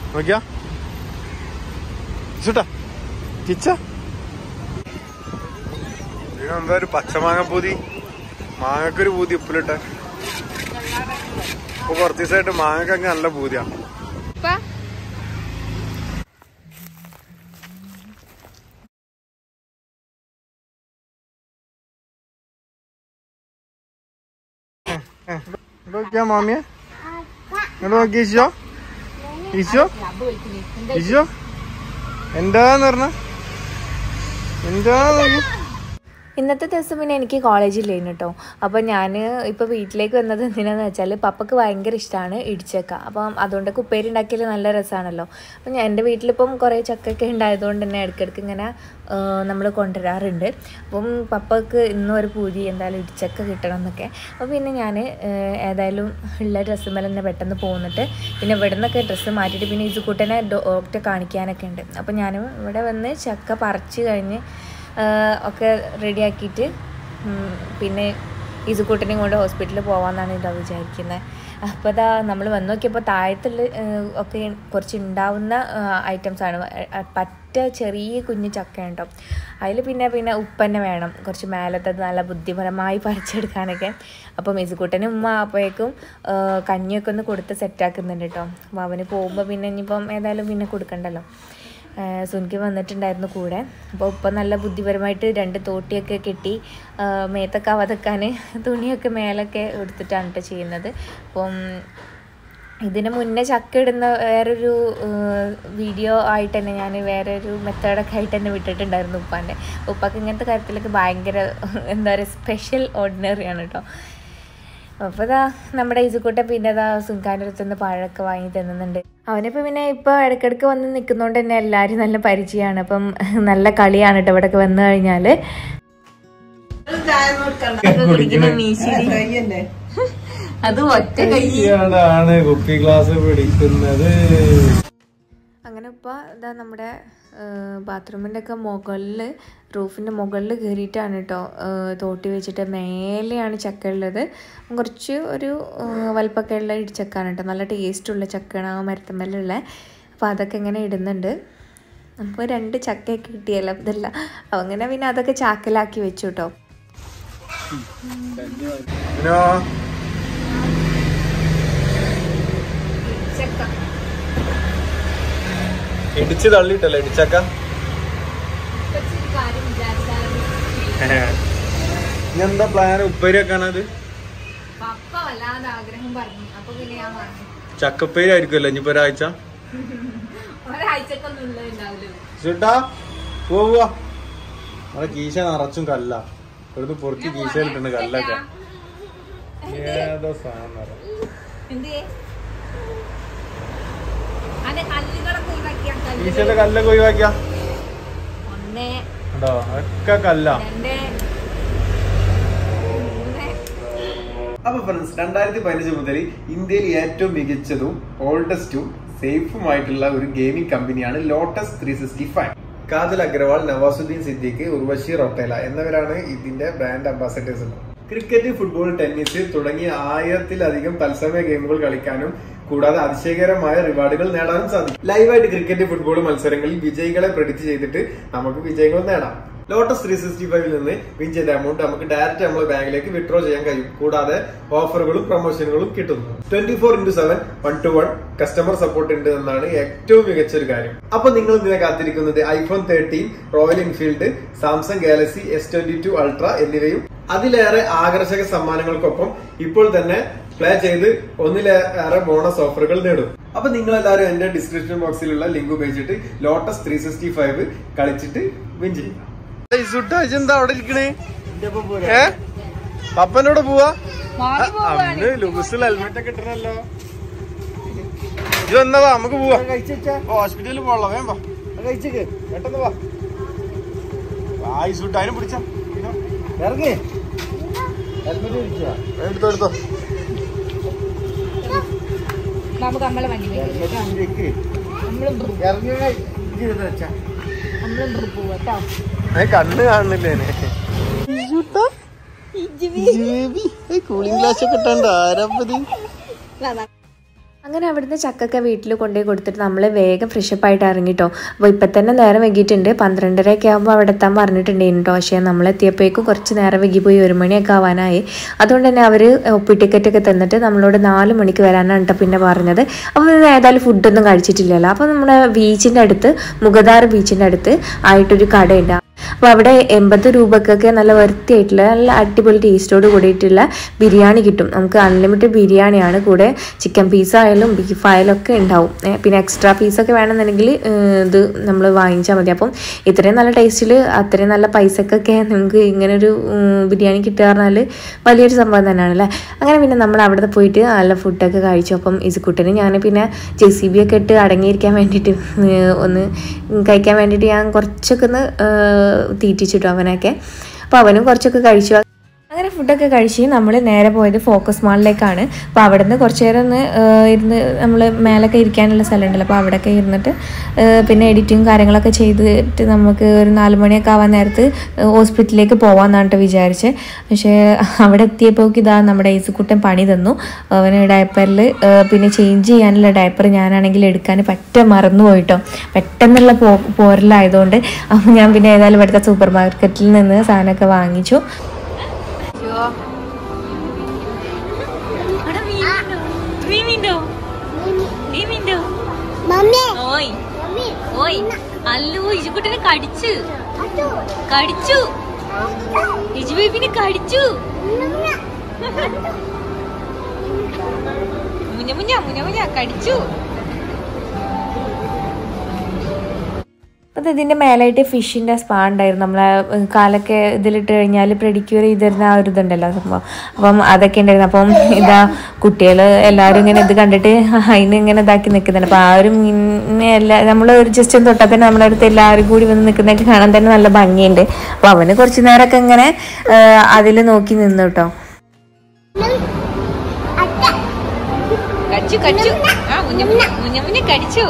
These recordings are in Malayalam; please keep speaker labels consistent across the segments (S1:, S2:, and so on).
S1: നോക്കിയാ ചുട്ടാ ചിച്ച എന്താ ഒരു പച്ചമാങ്ങ പൂതി മാങ്ങക്കൊരു പൂതി ഉപ്പിലിട്ടെ ഇപ്പൊ കുറച്ച് ദിവസമായിട്ട് മാങ്ങക്കൊക്കെ നല്ല പൂതിയാ നോക്കിയാ മാമിയെ ഇങ്ങോട്ട് നോക്കി ഈശോ ഈശോ ഈശോ എന്താന്ന് പറഞ്ഞ എന്താന്ന് നോക്കി
S2: ഇന്നത്തെ ദിവസം പിന്നെ എനിക്ക് കോളേജിലേനു കേട്ടോ അപ്പോൾ ഞാൻ ഇപ്പോൾ വീട്ടിലേക്ക് വന്നത് എന്തിനാന്ന് വെച്ചാൽ പപ്പക്ക് ഭയങ്കര ഇഷ്ടമാണ് ഇടിച്ചക്ക അപ്പം അതുകൊണ്ടൊക്കെ ഉപ്പേരി ഉണ്ടാക്കിയാൽ നല്ല രസമാണല്ലോ അപ്പം ഞാൻ എൻ്റെ വീട്ടിലിപ്പം കുറേ ചക്കയൊക്കെ ഉണ്ടായതുകൊണ്ട് തന്നെ ഇടയ്ക്കിടയ്ക്ക് ഇങ്ങനെ നമ്മൾ കൊണ്ടുവരാറുണ്ട് അപ്പം പപ്പക്ക് ഇന്നും ഒരു പൂതി എന്തായാലും ഇടിച്ചക്ക കിട്ടണം എന്നൊക്കെ അപ്പോൾ പിന്നെ ഞാൻ ഏതായാലും ഉള്ള ഡ്രസ്സ് മേലെ തന്നെ പെട്ടെന്ന് പോന്നിട്ട് പിന്നെ ഇവിടെ നിന്നൊക്കെ ഡ്രസ്സ് മാറ്റിയിട്ട് പിന്നെ ഇസുകൂട്ടനെ ഡോക്ടറെ കാണിക്കാനൊക്കെ ഉണ്ട് അപ്പോൾ ഞാൻ ഇവിടെ വന്ന് ചക്ക പറിച്ച് കഴിഞ്ഞ് ആഹ് ഒക്കെ റെഡിയാക്കിയിട്ട് പിന്നെ ഇസുകൂട്ടനെയും കൊണ്ട് ഹോസ്പിറ്റലിൽ പോകാമെന്നാണ് ഇതാ വിചാരിക്കുന്നത് അപ്പോൾ ഇതാ നമ്മൾ വന്ന് നോക്കിയപ്പോൾ താഴത്തുള്ള ആഹ് ഒക്കെ കുറച്ച് ഉണ്ടാവുന്ന ഐറ്റംസ് ആണ് അഹ് പറ്റ ചെറിയ കുഞ്ഞു ചക്ക ഉണ്ടോ അതിൽ പിന്നെ പിന്നെ ഉപ്പന്നെ വേണം കുറച്ച് മേലത്തത് നല്ല ബുദ്ധിപരമായി പറിച്ചെടുക്കാനൊക്കെ അപ്പം ഇസുകൂട്ടനും ഉമ്മ അപ്പോഴേക്കും ആഹ് കഞ്ഞിയൊക്കെ ഒന്ന് കൊടുത്ത് സെറ്റാക്കുന്നുണ്ട് കേട്ടോ അപ്പോൾ അവന് പോകുമ്പോൾ പിന്നെ ഇനിയിപ്പം ഏതായാലും പിന്നെ കൊടുക്കണ്ടല്ലോ ഏഹ് സുനിക്ക് വന്നിട്ടുണ്ടായിരുന്നു കൂടെ അപ്പോൾ ഇപ്പം നല്ല ബുദ്ധിപരമായിട്ട് രണ്ട് തോട്ടിയൊക്കെ കെട്ടി ആഹ് മേത്തൊക്കെ അവതക്കാൻ തുണിയൊക്കെ മേലൊക്കെ എടുത്തിട്ടാണ് കേട്ടോ ചെയ്യുന്നത് അപ്പം ഇതിന് മുന്നേ ചക്ക ഇടുന്ന വേറൊരു ഏഹ് വീഡിയോ ആയിട്ട് തന്നെ ഞാൻ വേറൊരു മെത്തേഡൊക്കെ ആയിട്ട് തന്നെ വിട്ടിട്ടുണ്ടായിരുന്നു ഉപ്പാൻ്റെ ഉപ്പാക്ക് ഇങ്ങനത്തെ കാര്യത്തിലൊക്കെ ഭയങ്കര എന്താ പറയുക സ്പെഷ്യൽ ഓർഡിനറി ആണ് കേട്ടോ അപ്പോൾ ഇതാ നമ്മുടെ ഇസുക്കൂട്ട പിന്നെ ഇതാ സുൽഖാൻ്റെ അടുത്ത് നിന്ന് പഴമൊക്കെ വാങ്ങി തന്നുന്നുണ്ട് അവനിപ്പോൾ പിന്നെ ഇപ്പോൾ ഇടയ്ക്കിടയ്ക്ക് വന്ന് നിൽക്കുന്നതുകൊണ്ട് തന്നെ എല്ലാവരും നല്ല പരിചയമാണ് അപ്പം നല്ല കളിയാണ് കേട്ടോ ഇവിടെയൊക്കെ വന്നു കഴിഞ്ഞാൽ അത് ഒറ്റ
S1: ആണ് കുപ്പി ഗ്ലാസ് പിടിക്കുന്നത്
S2: അങ്ങനെ ഇപ്പോൾ ഇതാ നമ്മുടെ ബാത്റൂമിൻ്റെ ഒക്കെ മുകളിൽ റൂഫിൻ്റെ മുകളിൽ കയറിയിട്ടാണ് കേട്ടോ തോട്ടി വെച്ചിട്ട് മേലെയാണ് ചക്ക ഉള്ളത് കുറച്ച് ഒരു ഏഹ്, വലിപ്പമൊക്കെ ഉള്ള ഇടിച്ചക്കാണ് കേട്ടോ നല്ല ടേസ്റ്റുള്ള ചക്കയാണ് ആ മരത്തമ്മലുള്ള അപ്പോൾ അതൊക്കെ ഇങ്ങനെ ഇടുന്നുണ്ട് അപ്പോൾ രണ്ട് ചക്കയൊക്കെ കിട്ടിയല്ലോ ഇതല്ല അപ്പോൾ അങ്ങനെ പിന്നെ അതൊക്കെ ചാക്കിലാക്കി വെച്ചു കേട്ടോ
S1: പിന്നെ ഇടിച്ച് തള്ളിയിട്ടല്ലേ ഇടിച്ചക്ക ഇനി എന്താ പ്ലാൻ ഉപ്പേരി വെക്കാനത്
S2: പപ്പ വല്ലാതെ ആഗ്രഹം പറഞ്ഞു അപ്പോൾ പിന്നെ ഞാൻ പറഞ്ഞു
S1: ചക്കപ്പേരി ആയിരിക്കുമല്ലോ ഇനിയിപ്പോ ഒരാഴ്ച
S2: ഒരാഴ്ചക്കൊന്നും ഉള്ളതുണ്ടാവില്ല
S1: ചേട്ടാ പോവാ നമ്മളെ കീശ നിറച്ചും കല്ല ഇവിടുന്ന് പൊറുക്കി കീശയിലിട്ടുണ്ട് കല്ലൊക്കെ ഏതോ സാധനം അറിയാം.
S2: എന്ത് അതെ കല്ലുകളൊക്കെ ഒഴിവാക്കിയാ കല്ല്
S1: കീശയിലെ കല്ലൊക്കെ ഒഴിവാക്കിയ
S2: ഒന്ന്
S1: കേട്ടോ ഒക്കെ കല്ല
S2: രണ്ട് മൂന്ന്
S1: അപ്പൊ ഫ്രണ്ട്സ് രണ്ടായിരത്തി പതിനഞ്ച് മുതൽ ഇന്ത്യയിൽ ഏറ്റവും മികച്ചതും ഓൾഡസ്റ്റും സേഫുമായിട്ടുള്ള ഒരു ഗെയിമിംഗ് കമ്പനിയാണ് Lotus three sixty five Kajal Agarwal Nawazuddin Siddiqui Urvashi Rautela എന്നിവരാണ് ഇതിന്റെ brand ambassadors cricket football tennis തുടങ്ങിയ ആയിരത്തിലധികം തത്സമയ ഗെയിമുകൾ കളിക്കാനും കൂടാതെ അതിശയകരമായ റിവാർഡുകൾ നേടാനും സാധിക്കും ലൈവായിട്ട് ക്രിക്കറ്റ് ഫുട്ബോൾ മത്സരങ്ങളിൽ വിജയികളെ പ്രെഡിക്റ്റ് ചെയ്തിട്ട് നമുക്ക് വിജയങ്ങൾ നേടാം ലോട്ടസ് ത്രീ സിക്സ്റ്റി ഫൈവിൽ നിന്ന് വിൻ ചെയ്ത എമൗണ്ട് നമുക്ക് ഡയറക്റ്റ് നമ്മുടെ ബാങ്കിലേക്ക് വിഡ്രോ ചെയ്യാൻ കഴിയും കൂടാതെ ഓഫറുകളും പ്രൊമോഷനുകളും കിട്ടുന്നു twenty four into seven one two one customer support ഉണ്ട് എന്നാണ് ഏറ്റവും മികച്ച ഒരു കാര്യം അപ്പൊ നിങ്ങൾ ഇതിനെ കാത്തിരിക്കുന്നത് iPhone thirteen Royal Enfield Samsung Galaxy S twenty two Ultra എന്നിവയും അതിലേറെ ആകർഷക സമ്മാനങ്ങൾക്കൊപ്പം ഇപ്പോൾ തന്നെ പ്ലേ ചെയ്ത് ഒന്നിലേറെ ബോണസ് ഓഫറുകൾ നേടും അപ്പൊ നിങ്ങൾ എല്ലാവരും എന്റെ ഡിസ്ക്രിപ്ഷൻ ബോക്സിലുള്ള ലിങ്ക് ഉപയോഗിച്ചിട്ട് ലോട്ടസ് ത്രീ സിക്സ്റ്റി ഫൈവ് കളിച്ചിട്ട് വിൻ ചെയ്യാം എന്താ അവിടെ ഇരിക്കണേ ഏ പപ്പനോട് പോവാ അന്ന് ലൂസിൽ ഹെൽമെറ്റ് ഒക്കെ ഇട്ടണല്ലോ ഇത് എന്നതാ നമുക്ക് പോവാ ഹോസ്പിറ്റലിൽ പോകണല്ലോ വേം വാ പെട്ടെന്ന് വാ ആയിസുട്ട് അതിനെ പിടിച്ച
S3: ഇറങ്ങി ഹെൽമെറ്റ് പിടിക്കുക
S1: എടുത്തോ എടുത്തോ
S2: നമുക്ക് നമ്മളെ വണ്ടി
S3: ഹെൽമെറ്റ് പിടിക്ക്
S2: നമ്മളും
S3: ഇറങ്ങി ഇരുന്ന് വെച്ചാ
S2: നമ്മളും പോവാ
S1: ഏ കണ്ണ് കാണുന്നില്ലേ കൂളിംഗ് ഗ്ലാസ് ഒക്കെ ഇട്ടണ്ട ആരപ്പത്
S2: അങ്ങനെ അവിടുന്ന് ചക്കൊക്കെ വീട്ടിൽ കൊണ്ടുപോയി കൊടുത്തിട്ട് നമ്മൾ വേഗം ഫ്രഷപ്പ് ആയിട്ട് ഇറങ്ങിട്ടോ അപ്പോൾ ഇപ്പം തന്നെ നേരം വൈകിയിട്ടുണ്ട് പന്ത്രണ്ടരയൊക്കെ ആകുമ്പോൾ അവിടെ എത്താൻ പറഞ്ഞിട്ടുണ്ടായിരുന്നു കേട്ടോ പക്ഷേ നമ്മളെത്തിയപ്പോഴേക്കും കുറച്ച് നേരം വൈകി പോയി ഒരു മണിയൊക്കെ ആവാനായി അതുകൊണ്ട് തന്നെ അവർ ഒപ്പി ടിക്കറ്റൊക്കെ തന്നിട്ട് നമ്മളോട് നാല് മണിക്ക് വരാനാണ് കേട്ടോ പിന്നെ പറഞ്ഞത് അപ്പോൾ ഇത് ഏതായാലും ഫുഡൊന്നും കഴിച്ചിട്ടില്ലല്ലോ അപ്പോൾ നമ്മുടെ ബീച്ചിൻ്റെ അടുത്ത് മുഖദാർ ബീച്ചിൻ്റെ അടുത്ത് ആയിട്ടൊരു കടയുണ്ട് അപ്പോൾ അവിടെ എൺപത് രൂപക്കൊക്കെ നല്ല വൃത്തിയായിട്ടുള്ള നല്ല അടിപൊളി ടേസ്റ്റോട് കൂടിയിട്ടുള്ള ബിരിയാണി കിട്ടും നമുക്ക് അൺലിമിറ്റഡ് ബിരിയാണിയാണ് കൂടെ ചിക്കൻ പീസ് ആയാലും ബീഫ് ആയാലും ഒക്കെ ഉണ്ടാവും ഏ, പിന്നെ എക്സ്ട്രാ പീസൊക്കെ വേണമെന്നുണ്ടെങ്കിൽ ഏ, ഇത് നമ്മൾ വാങ്ങിച്ചാൽ മതി അപ്പം ഇത്രയും നല്ല ടേസ്റ്റിൽ അത്രയും നല്ല പൈസക്കൊക്കെ നമുക്ക് ഇങ്ങനെ ഒരു ബിരിയാണി കിട്ടുക പറഞ്ഞാൽ വലിയൊരു സംഭവം തന്നെയാണ് അല്ലേ അങ്ങനെ പിന്നെ നമ്മൾ അവിടെ പോയിട്ട് നല്ല ഫുഡൊക്കെ കഴിച്ചു അപ്പം ഇസുക്കുട്ടന് ഞാൻ പിന്നെ ജെ സി ബി ഒക്കെ ഇട്ട് അടങ്ങിയിരിക്കാൻ വേണ്ടിയിട്ട് ഏ, ഒന്ന് കഴിക്കാൻ വേണ്ടിയിട്ട് ഞാൻ കുറച്ചൊക്കെ ഒന്ന് ഏ, തീറ്റിച്ചിട്ടു അവനൊക്കെ അപ്പോൾ അവനും കുറച്ചൊക്കെ കഴിച്ചു അങ്ങനെ ഫുഡൊക്കെ കഴിച്ച് നമ്മൾ നേരെ പോയത് ഫോക്കസ് മാളിലേക്കാണ് അപ്പോൾ അവിടെ നിന്ന് കുറച്ച് നേരം ഒന്ന് ഏഹ്, ഇരുന്ന് നമ്മൾ മേലൊക്കെ ഇരിക്കാനുള്ള സ്ഥലമുണ്ടല്ലോ അപ്പോൾ അവിടെയൊക്കെ ഇരുന്നിട്ട് ഏഹ്, പിന്നെ എഡിറ്റിങ് കാര്യങ്ങളൊക്കെ ചെയ്തിട്ട് നമുക്ക് ഒരു നാല് മണിയൊക്കെ ആവാൻ നേരത്ത് ഹോസ്പിറ്റലിലേക്ക് പോകാമെന്നാണ് കേട്ടോ വിചാരിച്ചത് പക്ഷേ അവിടെ എത്തിയപ്പോൾ ഇതാ നമ്മുടെ ഈസുക്കുട്ടൻ പണി തന്നു അവന് ഡയപ്പറിൽ പിന്നെ ചേഞ്ച് ചെയ്യാനുള്ള ഡയപ്പർ ഞാനാണെങ്കിൽ എടുക്കാൻ പറ്റ മറന്നു പോയിട്ടോ പെട്ടെന്നുള്ള പോ പോരലായതുകൊണ്ട് അപ്പോൾ ഞാൻ പിന്നെ ഏതായാലും ഇവിടുത്തെ സൂപ്പർ മാർക്കറ്റിൽ നിന്ന് സാധനമൊക്കെ വാങ്ങിച്ചു
S4: ഓയ് ഓയ് അല്ലോ ഇജുകുട്ടനെ കടിച്ചു കടിച്ചു ഇജു ബേബിനെ കടിച്ചു മുഞ്ഞ മുഞ്ഞ മുഞ്ഞ മുഞ്ഞ കടിച്ചു
S2: അപ്പോൾ ഇതിൻ്റെ മേലായിട്ട് ഫിഷിൻ്റെ സ്പാ ഉണ്ടായിരുന്നു നമ്മളെ ഏഹ്, കാലൊക്കെ ഇതിലിട്ട് കഴിഞ്ഞാൽ പ്രെഡിക്യൂർ ചെയ്തിരുന്ന ആ ഒരു ഇതുണ്ടല്ലോ സംഭവം അപ്പം അതൊക്കെ ഉണ്ടായിരുന്നു അപ്പം ഇതാ കുട്ടികൾ എല്ലാവരും ഇങ്ങനെ ഇത് കണ്ടിട്ട് അതിന് ഇങ്ങനെ ഇതാക്കി നിൽക്കുന്നുണ്ട് അപ്പോൾ ആ ഒരു മീനിനെ എല്ലാ നമ്മൾ ഒരു ജസ്റ്റ് ഒന്ന് തൊട്ടാൽ തന്നെ നമ്മുടെ അടുത്ത് എല്ലാവരും കൂടി വന്ന് നിൽക്കുന്നതൊക്കെ കാണാൻ തന്നെ നല്ല ഭംഗിയുണ്ട് അപ്പോൾ അവന് കുറച്ച് നേരമൊക്കെ ഇങ്ങനെ അതിൽ നോക്കി നിന്നു കേട്ടോ
S4: കടിച്ചു കടിച്ചു ആ മുഞ്ഞ മുഞ്ഞ മുഞ്ഞ മുഞ്ഞ കടിച്ചു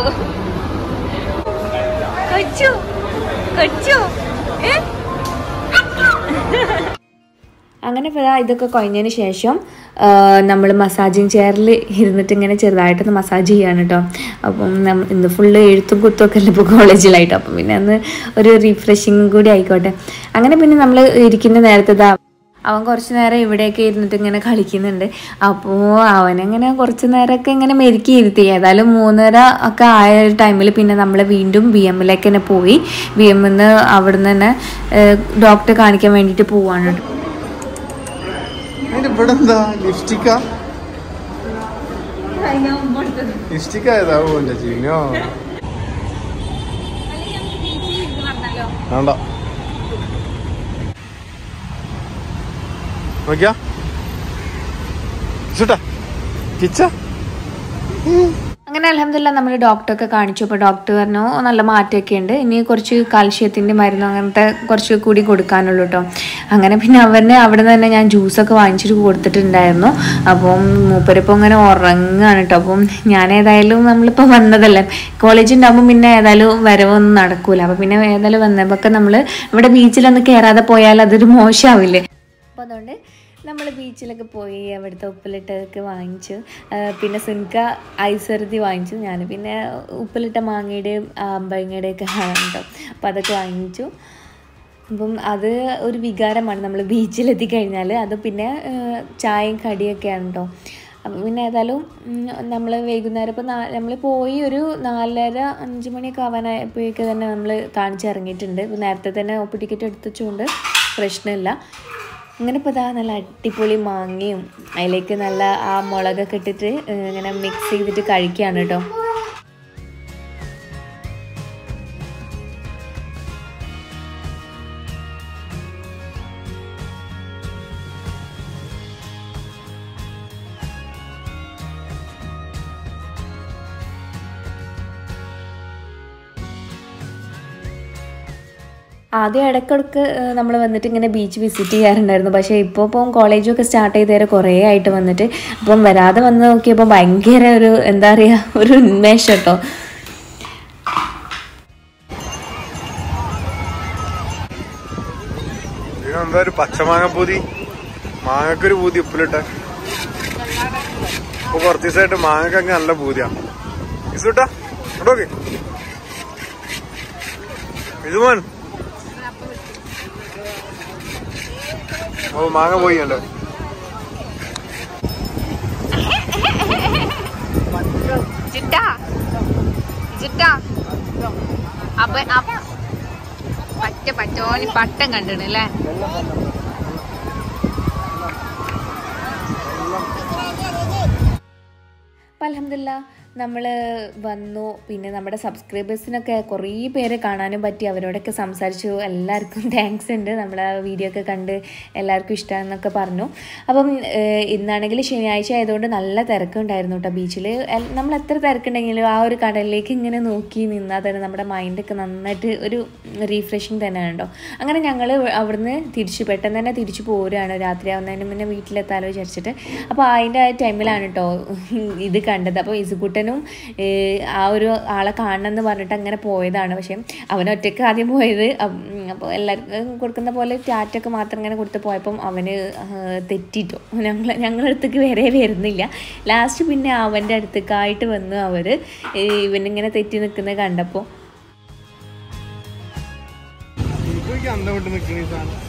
S4: കടിച്ചു കടിച്ചു ഏ
S2: അങ്ങനെ ഇപ്പോൾ ദാ ഇതൊക്കെ കഴിഞ്ഞതിന് ശേഷം നമ്മൾ മസാജിങ് ചെയറിൽ ഇരുന്നിട്ട് ഇങ്ങനെ ചെറുതായിട്ടൊന്ന് മസാജ് ചെയ്യാണ് കേട്ടോ അപ്പം നമ്മ ഇന്ന് ഫുള്ള് എഴുത്തും കുത്തും ഒക്കെ അല്ലേ ഇപ്പോൾ കോളേജിലായിട്ട് അപ്പം പിന്നെ അന്ന് ഒരു റീഫ്രഷിങ് കൂടി ആയിക്കോട്ടെ അങ്ങനെ പിന്നെ നമ്മൾ ഇരിക്കുന്ന നേരത്തെ ദാ അവൻ കുറച്ച് നേരം ഇവിടെയൊക്കെ ഇരുന്നിട്ട് ഇങ്ങനെ കളിക്കുന്നുണ്ട് അപ്പോൾ അവനങ്ങനെ കുറച്ച് നേരമൊക്കെ ഇങ്ങനെ മെരുക്കി ഇരുത്തി ഏതായാലും മൂന്നര ഒക്കെ ആയ ഒരു ടൈമിൽ പിന്നെ നമ്മൾ വീണ്ടും ബി എമ്മിലേക്ക് തന്നെ പോയി ബി എമ്മിൽ നിന്ന് അവിടുന്ന് തന്നെ ഡോക്ടറെ കാണിക്കാൻ വേണ്ടിയിട്ട് പോവാണ് കേട്ടോ
S3: അതിന്റെ ഇവിടെ എന്താ ലിപ്സ്റ്റിക്കാ ലിപ്സ്റ്റിക് ആയതാവോ എന്റെ ചീനോ വേണ്ട നോക്കിയാ ചുട്ടാ കിച്ച
S2: അങ്ങനെ അലഹമില്ല നമ്മൾ ഡോക്ടറൊക്കെ കാണിച്ചു അപ്പോൾ ഡോക്ടർ പറഞ്ഞു "ഓ, നല്ല മാറ്റമൊക്കെ ഉണ്ട് ഇനി കുറച്ച് കാൽഷ്യത്തിൻ്റെ മരുന്ന് അങ്ങനത്തെ കുറച്ച് കൂടി കൊടുക്കാനുള്ളൂ കേട്ടോ അങ്ങനെ പിന്നെ അവന് അവിടെ നിന്ന് തന്നെ ഞാൻ ജ്യൂസൊക്കെ വാങ്ങിച്ചിട്ട് കൊടുത്തിട്ടുണ്ടായിരുന്നു അപ്പം മൂപ്പരിപ്പോൾ ഇങ്ങനെ ഉറങ്ങുകയാണ് കേട്ടോ അപ്പം ഞാൻ ഏതായാലും നമ്മളിപ്പോൾ വന്നതല്ലേ കോളേജ് ഉണ്ടാകുമ്പോൾ പിന്നെ ഏതായാലും വരവൊന്നും നടക്കൂല അപ്പോൾ പിന്നെ ഏതായാലും വന്നപ്പോൾ നമ്മൾ ഇവിടെ ബീച്ചിലൊന്ന് കയറാതെ പോയാൽ അതൊരു മോശമാവില്ലേ അപ്പോൾ അതുകൊണ്ട് നമ്മൾ ബീച്ചിലൊക്കെ പോയി അവിടുത്തെ ഉപ്പിലിട്ടതൊക്കെ വാങ്ങിച്ചു ആ, പിന്നെ സുൻക ഐസറുതി വാങ്ങിച്ചു ഞാൻ പിന്നെ ഉപ്പിലിട്ട മാങ്ങയുടെയും അമ്പഴങ്ങയുടെയും ഒക്കെ കേട്ടോ അപ്പോൾ അതൊക്കെ വാങ്ങിച്ചു അപ്പം അത് ഒരു വികാരമാണ് നമ്മൾ ബീച്ചിലെത്തി കഴിഞ്ഞാൽ അത് പിന്നെ ആ, ചായയും കടിയൊക്കെയാണ് കേട്ടോ അപ്പം പിന്നെ ഏതായാലും നമ്മൾ വൈകുന്നേരം ഇപ്പോൾ നമ്മൾ പോയി ഒരു നാലര അഞ്ച് മണിയൊക്കെ ആവാനായപ്പോഴേക്ക് തന്നെ നമ്മൾ കാണിച്ചിറങ്ങിയിട്ടുണ്ട് ഇപ്പം നേരത്തെ തന്നെ ഒപ്പ് ടിക്കറ്റ് എടുത്തുകൊണ്ട് പ്രശ്നമില്ല അങ്ങനെ ഇപ്പോൾ ഇതാ നല്ല അടിപൊളി മാങ്ങയും അതിലേക്ക് നല്ല ആ മുളകൊക്കെ ഇട്ടിട്ട് ഏഹ്, ഇങ്ങനെ മിക്സ് ചെയ്തിട്ട് കഴിക്കുകയാണ് കേട്ടോ ആദ്യം ഇടയ്ക്കിടയ്ക്ക് നമ്മൾ വന്നിട്ട് ഇങ്ങനെ ബീച്ച് വിസിറ്റ് ചെയ്യാറുണ്ടായിരുന്നു പക്ഷേ ഇപ്പോൾ ഇപ്പം കോളേജൊക്കെ സ്റ്റാർട്ട് ചെയ്തേരെ കുറേ ആയിട്ട് വന്നിട്ട് അപ്പം വരാതെ വന്ന് നോക്കിയപ്പോൾ ഭയങ്കര ഒരു എന്താ പറയുക ഒരു ഉന്മേഷം കേട്ടോ
S3: ഇതിനെന്താ ഒരു പച്ചമാങ്ങ പൂതി മാങ്ങക്കൊരു പൂതി ഉപ്പിലിട്ട ഇപ്പൊ കുറച്ച് ദിവസമായിട്ട് മാങ്ങക്കങ്ങ് നല്ല പൂതിയാ ഇസുട്ടാ ഇങ്ങോട്ടോക്ക് ഇതുമോൻ ഓ മാങ്ങ പോയി അല്ലേ
S4: ചിട്ടാ ചിട്ടാ അപ്പൊ അപ്പ- പറ്റ പറ്റോന് പട്ടം കണ്ടിണ് അല്ലേ
S2: അപ്പം അലഹമില്ല നമ്മൾ വന്നു പിന്നെ നമ്മുടെ സബ്സ്ക്രൈബേഴ്സിനൊക്കെ കുറേ പേരെ കാണാനും പറ്റി അവരോടൊക്കെ സംസാരിച്ചു എല്ലാവർക്കും താങ്ക്സ് ഉണ്ട് നമ്മളെ വീഡിയോ ഒക്കെ കണ്ട് എല്ലാവർക്കും ഇഷ്ടമാണെന്നൊക്കെ പറഞ്ഞു അപ്പം ഏഹ്, ഇന്നാണെങ്കിൽ ശനിയാഴ്ച ആയതുകൊണ്ട് നല്ല തിരക്കുണ്ടായിരുന്നു കേട്ടോ ബീച്ചിൽ നമ്മൾ എത്ര തിരക്കുണ്ടെങ്കിലും ആ ഒരു കടലിലേക്ക് ഇങ്ങനെ നോക്കി നിന്നാൽ തന്നെ നമ്മുടെ മൈൻഡൊക്കെ നന്നായിട്ട് ഒരു റീഫ്രഷിങ് തന്നെയാണ് കേട്ടോ അങ്ങനെ ഞങ്ങൾ അവിടുന്ന് തിരിച്ചു പെട്ടെന്ന് തന്നെ തിരിച്ചു പോരുകയാണ് രാത്രി ആവുന്നതിന് മുന്നേ വീട്ടിലെത്താലോ വിചാരിച്ചിട്ട് അപ്പോൾ അതിൻ്റെ ആ ടൈമിലാണ് കേട്ടോ ഇത് കണ്ടത് അപ്പോൾ ഇസുകുട്ടനും ഏഹ്, ആ ഒരു ആളെ കാണണമെന്ന് പറഞ്ഞിട്ട് അങ്ങനെ പോയതാണ് പക്ഷേ അവൻ ഒറ്റയ്ക്ക് ആദ്യം പോയത് അപ്പോൾ എല്ലാവർക്കും കൊടുക്കുന്ന പോലെ ടാറ്റൊക്കെ മാത്രം ഇങ്ങനെ കൊടുത്ത് പോയപ്പം അവന് ആഹ്, തെറ്റിട്ടോ ഞങ്ങൾ ഞങ്ങളുടെ അടുത്തേക്ക് വരെ വരുന്നില്ല ലാസ്റ്റ് പിന്നെ അവൻ്റെ അടുത്തേക്കായിട്ട് വന്നു അവർ ഇവനിങ്ങനെ തെറ്റി നിൽക്കുന്നത് കണ്ടപ്പോൾ
S3: എനിക്ക് അന്തം വിട്ട് നിൽക്കണ ഈ സാധനം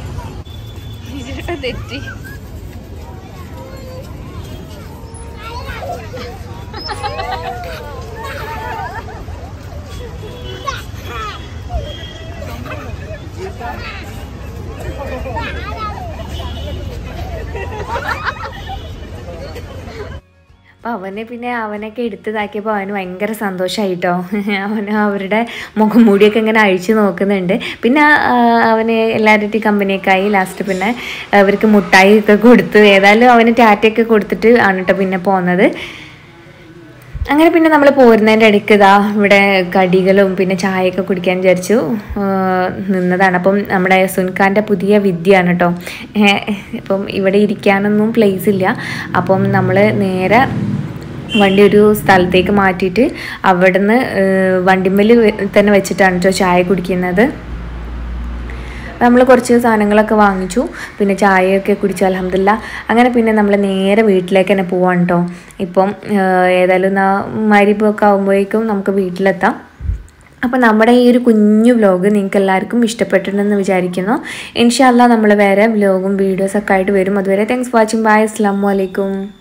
S4: തെറ്റി
S2: അപ്പോൾ അവന് പിന്നെ അവനൊക്കെ എടുത്തതാക്കിയപ്പോൾ അവന് ഭയങ്കര സന്തോഷമായിട്ടോ അവന് അവരുടെ മുഖം മൂടിയൊക്കെ ഇങ്ങനെ അഴിച്ചു നോക്കുന്നുണ്ട് പിന്നെ ആ, അവന് എല്ലാവരുടെയും കമ്പനിയൊക്കെ ആയി ലാസ്റ്റ് പിന്നെ അവർക്ക് മുട്ടായി ഒക്കെ കൊടുത്ത് ഏതായാലും അവന് ടാറ്റയൊക്കെ കൊടുത്തിട്ട് ആണ് കേട്ടോ പിന്നെ പോകുന്നത് അങ്ങനെ പിന്നെ നമ്മൾ പോരുന്നതിൻ്റെ ഇടയ്ക്ക് ഇതാ ഇവിടെ കടികളും പിന്നെ ചായയൊക്കെ കുടിക്കാൻ വിചാരിച്ചു ആ, നിന്നതാണ് അപ്പം നമ്മുടെ സുൻഖാൻ്റെ പുതിയ വിദ്യയാണ് കേട്ടോ ഇപ്പം ഇവിടെ ഇരിക്കാനൊന്നും പ്ലേസ് ഇല്ല അപ്പം നമ്മൾ നേരെ വണ്ടി ഒരു സ്ഥലത്തേക്ക് മാറ്റിയിട്ട് അവിടുന്ന് വണ്ടിമ്മൽ തന്നെ വെച്ചിട്ടാണ് കേട്ടോ ചായ കുടിക്കുന്നത് നമ്മൾ കുറച്ച് സാധനങ്ങളൊക്കെ വാങ്ങിച്ചു പിന്നെ ചായയൊക്കെ കുടിച്ചു അലഹമില്ല അങ്ങനെ പിന്നെ നമ്മൾ നേരെ വീട്ടിലേക്ക് തന്നെ പോവാണ് കേട്ടോ ഇപ്പം ഏഹ്, ഏതായാലും നാ മരിപ്പൊക്കെ ആകുമ്പോഴേക്കും നമുക്ക് വീട്ടിലെത്താം അപ്പോൾ നമ്മുടെ ഈ ഒരു കുഞ്ഞു വ്ലോഗ് നിങ്ങൾക്ക് എല്ലാവർക്കും ഇഷ്ടപ്പെട്ടിട്ടുണ്ടെന്ന് വിചാരിക്കുന്നു ഇൻഷാല്ല നമ്മൾ വേറെ വ്ലോഗും വീഡിയോസൊക്കെ ആയിട്ട് വരും അതുവരെ താങ്ക്സ് വാച്ചിങ് ബൈ അസ്സാം വലൈക്കും